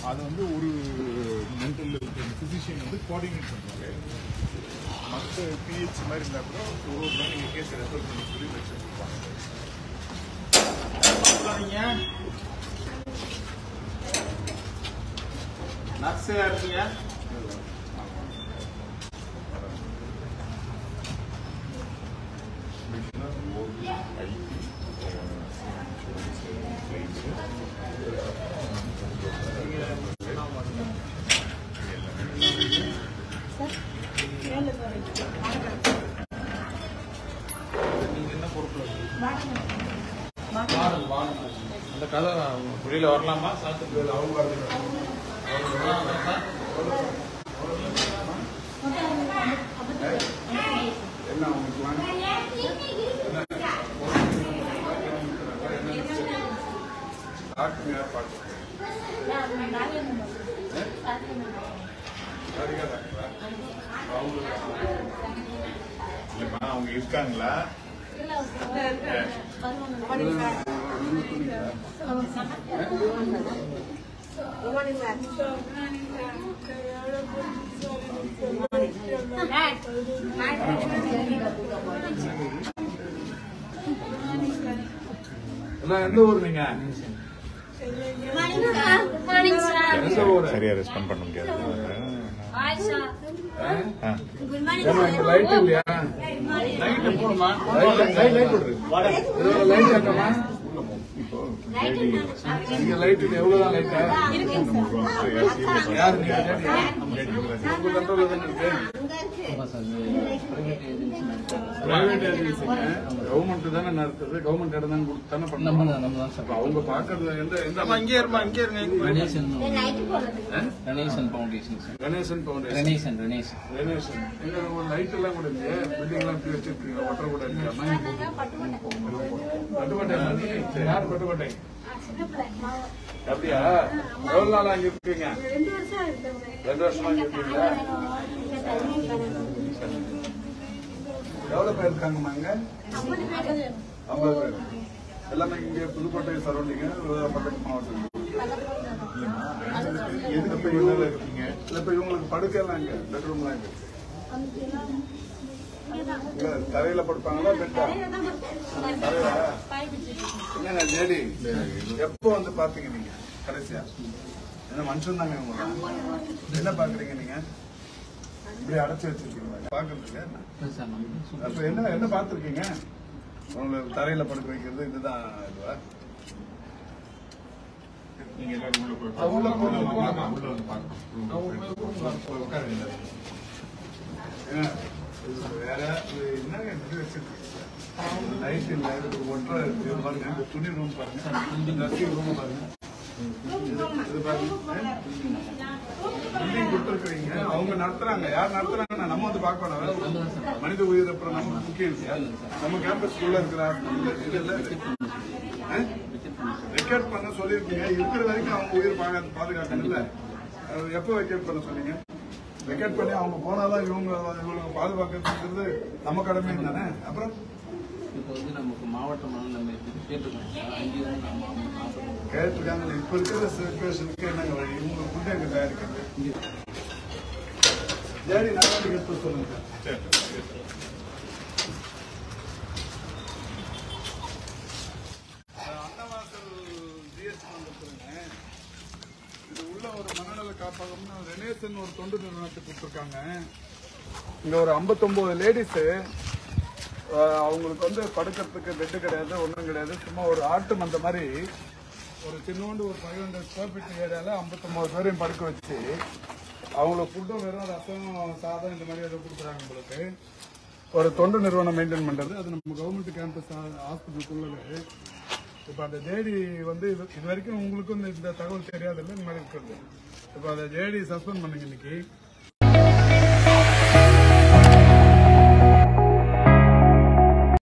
அது வந்து ஒரு மென்டல் ஃபிசிஷியன் வந்து கோஆர்டினேட் பண்ணுவாங்க மற்ற பிஹெச் மாதிரி இருந்தால் கூட ஒரு ஒரு நாள் நீங்கள் கேஸ் ரெஃபர் பண்ணி சொல்லி வச்சுருப்பாங்க நர்ஸா இருக்கீங்க அந்த கதை வெளியில வரலாமா சாத்துக்கு அவங்க என்ன அவங்களுக்கு வாங்க டாக்டர் யார் பார்க்குறது சரியா டாக்டரா அவங்க இல்லைம்மா அவங்க இருக்காங்களா எல்லாம் எந்த ஊர் நீங்க எந்த ஊர் சரியா ரெஸ்பாண்ட் பண்ண முடியாது ஏமா இங்க லைட் இல்லையா லைட் போடுமா லைட் லைட் லைட் போடு இதுல லைட் இருக்கமா இங்க லைட் எவ்வளவுதான் லைட்டா யார் நீங்க டேடியா? உங்க கண்ட்ரோல்ல தானே இருக்கு பிரைவேட் ஏஜென்சிங்க கவர்மெண்ட் தானே நடத்துது கவர்மெண்ட் இடம் தானே கொடுத்து தானே பண்ணணும் அப்ப அவங்க பாக்குறது எந்த எந்த இங்கே இருமா இங்கே இருங்க Renation Renation Foundation sir. Ganesan foundation Renation Renation. Renovation எங்க ஒரு லைட் எல்லாம் கூட இல்லையே பில்டிங் எல்லாம் இப்படி வச்சிருக்கீங்க ஒட்டர கூட இருக்காம பட்டுக்கோட்டை மாதிரி சரி, யார் பட்டுக்கோட்டை அப்படியா எவ்வளவு நாள் அங்க இருக்கீங்க ரெண்டு வருஷமா அங்க இருக்கீங்களா எவ்வளவு பேர் இருக்காங்கம்மா அங்க ஐம்பது பேர் எல்லாமே இங்க புதுக்கோட்டை சரௌண்டிங் பக்கத்து மாவட்டம் எதுக்கு போய் இவ்வளவு இருக்கீங்க இல்ல இப்ப இவங்களுக்கு படுக்கையெல்லாம் இங்க பெட்ரூம்லாம் இங்க இல்ல தரையில படுப்பாங்களா பெட்டா தரையா என்னங்க ஜேடி எப்போ வந்து பாத்தீங்க நீங்க கடைசியா என்ன மனுஷன் தாங்க உங்களா என்ன பாக்குறீங்க நீங்க இப்படி அடைச்சு வச்சிருக்கீங்க பாக்குறதுக்கு என்ன? Sir, நம்ம அப்ப என்ன என்ன பாத்திருக்கீங்க உங்களுக்கு தரையில படுக்க வைக்கிறது இதுதான் இதுவா நீங்க எல்லாரும் உள்ள போய் உள்ள போய் ஆமா, உள்ள வந்து பார்க்கணும் உட்காருங்க ஏங்க, இது வேற இது என்னங்க இப்படி வச்சிருக்கீங்க லைட் இல்ல இது ஒன்றரை இருக்கு இது பாருங்க இந்த துணி ரூம் பாருங்க ட்ரெஸ்ஸிங் ரூம் பாருங்க இது இது பாருங்க பில்டிங் கொடுத்துருக்கீங்க அவங்க நடத்துறாங்க யார் நடத்துறாங்கன்னா நம்ம வந்து பார்க்க வேணாம் மனித உயிர் அப்புறம் நம்ம முக்கியம் இல்லையா நம்ம கேம்பஸ் உள்ள இருக்கிற இதுல ரெக்கார்ட் பண்ண சொல்லியிருக்கீங்க இருக்கிற வரைக்கும் அவங்க உயிர் பாக்க பாதுகாக்கணும்ல அது எப்போ வெக்கேட் பண்ண சொன்னீங்க வெக்கேட் பண்ணி அவங்க போனாதான் இவங்க இவங்களுக்கு பாதுகாக்கிறது நம்ம கடமை தானே அப்புறம் இப்போ வந்து நமக்கு மாவட்டம் நம்ம இப்படி கேட்டிருக்கோம் சார். அங்கேயும் வந்து நம்ம அவங்க மாவட்டம் கேட்டிருக்காங்க இப்ப இருக்கிற சுச்சுவேஷனுக்கு என்னங்க வழி இவங்க ஃபுட் எங்க தயாரிக்கிறது ஜேடி நடவடிக்கை எடுத்து சொல்லுங்க அன்னவாசல் ஜிஎஸ்டி வந்துருக்குங்க இது உள்ள ஒரு மனநல காப்பகம்னு ரெனேசன் ஒரு தொண்டு நிறுவனத்துக்கு கொடுத்துருக்காங்க இங்க ஒரு 59 லேடிஸ் அவங்களுக்கு வந்து படுக்கிறதுக்கு பெட்டு கிடையாது ஒன்றும் கிடையாது சும்மா ஒரு ஆட்டு மந்த மாதிரி ஒரு சின்னோண்டு ஒரு ஃபைவ் ஹண்ட்ரட் ஸ்கொயர் ஃபீட் ஏரியாவில் ஐம்பத்தொம்பது பேரையும் படுக்க வச்சு அவங்களுக்கு ஃபுட்டும் வெறும் ரசம் சாதம் இந்த மாதிரி ஏதோ கொடுக்குறாங்க உங்களுக்கு ஒரு தொண்டு நிறுவனம் மெயின்டைன் பண்ணுறது அது நம்ம கவர்மெண்ட் கேம்பஸ் ஹாஸ்பிட்டலுக்குள்ளது இப்போ அந்த ஜேடி வந்து இது இது வரைக்கும் உங்களுக்கும் இந்த- இந்த தகவல் தெரியாதுல்ல இந்த மாதிரி இருக்கிறது இப்போ அந்த ஜேடி சஸ்பெண்ட் பண்ணுங்க இன்னைக்கு